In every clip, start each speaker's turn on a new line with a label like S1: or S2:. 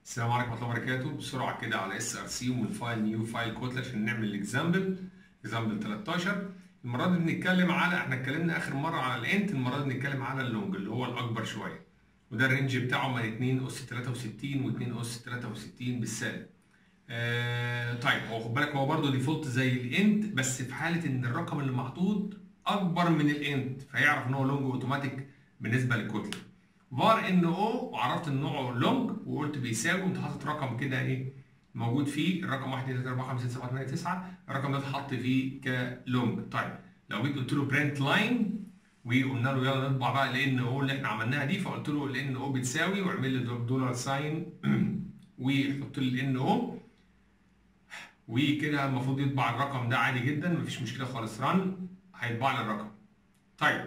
S1: السلام عليكم ورحمه الله وبركاته بسرعه كده على اس ار سي ومن فايل نيو فايل كوتل عشان نعمل الاكزامبل اكزامبل 13 المره دي بنتكلم على احنا اتكلمنا اخر مره على الانت المره دي بنتكلم على اللونج اللي هو الاكبر شويه وده الرينج بتاعه من 2 اس 63 و2 اس 63 بالسالب آه طيب هو خد بالك هو برضه ديفولت زي الانت بس في حاله ان الرقم اللي محطوط اكبر من الانت فيعرف ان هو لونج اوتوماتيك بالنسبه للكتله var ان او وعرفت ان نوعه لونج وقلت بيساوي قمت حاطط رقم كده ايه موجود فيه الرقم 1 2 3 4 5 6 7 8 9 الرقم ده اتحط فيه كلونج طيب لو جيت قلت له برنت لاين وقلنا له يلا نطبع بقى الان او اللي احنا عملناها دي فقلت له الان او بتساوي واعمل لي دولار ساين وحط لي الان او وكده المفروض يطبع الرقم ده عادي جدا مفيش مشكله خالص رن هيطبع لي الرقم طيب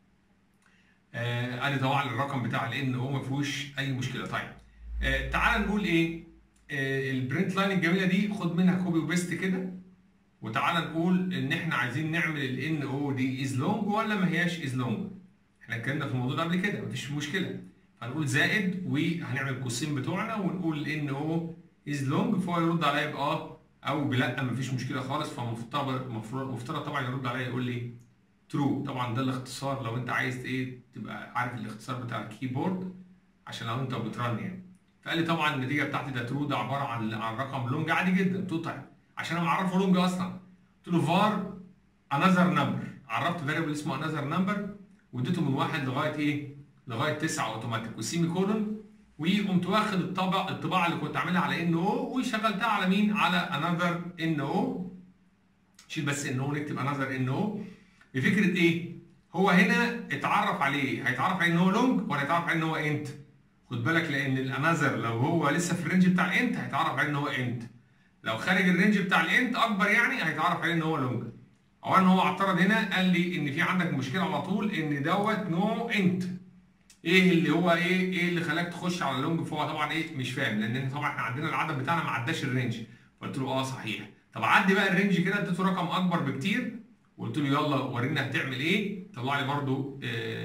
S1: آه قال لي طبعا الرقم بتاع الان او ما فيهوش اي مشكله طيب آه تعال نقول ايه آه البرنت لاين الجميله دي خد منها كوبي وبيست كده وتعال نقول ان احنا عايزين نعمل الان او دي از لونج ولا ما هياش از لونج احنا اتكلمنا في الموضوع ده قبل كده مفيش مشكله فنقول زائد وهنعمل القوسين بتوعنا ونقول الان او از لونج فهو يرد عليا باه او بلا مفيش مشكله خالص فمفترض مفترض طبعا يرد عليا يقول لي ترو طبعا ده الاختصار لو انت عايز ايه تبقى عارف الاختصار بتاع الكيبورد عشان لو انت بترن يعني فقال لي طبعا النتيجه بتاعتي ده ترو ده عباره عن عن رقم لونج عادي جدا قلت له طيب عشان انا معرفه لونج اصلا قلت له فار انذر نمبر عرفت فاريبل اسمه انذر نمبر واديته من واحد لغايه ايه؟ لغايه تسعه اوتوماتيك والسيمي كولون وقمت واخد الطبع الطباعه اللي كنت عاملها على ان او وشغلتها على مين؟ على انذر ان او شيل بس ان او نكتب انذر ان او بفكره ايه؟ هو هنا اتعرف عليه هيتعرف عليه ان هو لونج ولا هيتعرف عليه ان هو انت؟ خد بالك لان الانذر لو هو لسه في الرينج بتاع الانت هيتعرف عليه ان هو انت. لو خارج الرينج بتاع الانت اكبر يعني هيتعرف عليه ان هو لونج. اولا هو اعترض هنا قال لي ان في عندك مشكله على طول ان دوت نو انت. ايه اللي هو ايه ايه اللي خلاك تخش على لونج فهو طبعا ايه مش فاهم لان طبعا احنا عندنا العدد بتاعنا ما عداش الرينج. فقلت له اه صحيح. طب عدي بقى الرينج كده اديته رقم اكبر بكتير وقلت له يلا ورينا هتعمل ايه طلع لي برده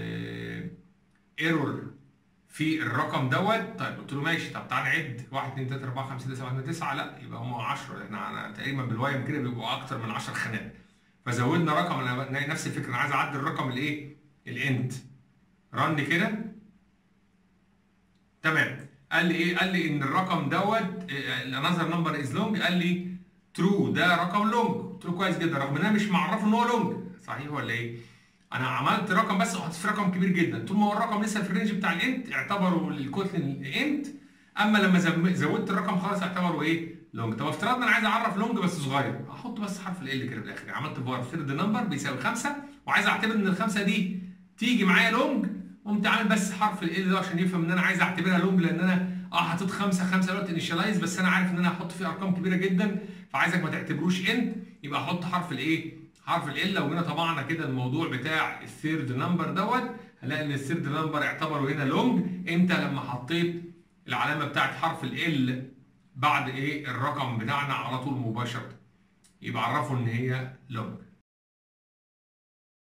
S1: ايرور في الرقم دوت طيب قلت له ماشي طب تعالى نعد 1 2 3 4 5 6 7 8 9 لا يبقى هم 10 احنا تقريبا بالوايم كده بيبقوا اكتر من 10 خانات فزودنا رقم انا نفس الفكره انا عايز اعدل الرقم الايه الاند رن كده تمام قال لي ايه قال لي ان الرقم دوت الانذر نمبر از لونج قال لي ترو ده رقم لونج قلت له كويس جدا رغم ان انا مش معرفه ان هو لونج صحيح ولا ايه؟ انا عملت رقم بس وحطيت في رقم كبير جدا طول ما هو الرقم لسه في الرينج بتاع الانت اعتبره الكتل الانت اما لما زودت الرقم خلاص اعتبره ايه؟ لونج طب افترضنا انا عايز اعرف لونج بس صغير احط بس حرف ال كده في الاخر عملت فار ثيرد نمبر بيساوي 5 وعايز اعتبر ان الخمسه دي تيجي معايا لونج قمت عامل بس حرف ال ده عشان يفهم ان انا عايز اعتبرها لونج لان انا اه حطيت خمسه خمسه دلوقتي انيشالايز بس انا عارف ان انا هحط فيه ارقام كبيره جدا فعايزك ما تعتبروش انت يبقى احط حرف الايه؟ حرف ال لو جينا طبعنا كده الموضوع بتاع الثيرد نمبر دوت هنلاقي ان الثيرد نمبر اعتبره هنا لونج امتى لما حطيت العلامه بتاعت حرف ال بعد ايه الرقم بتاعنا على طول مباشره يبقى عرفوا ان هي لونج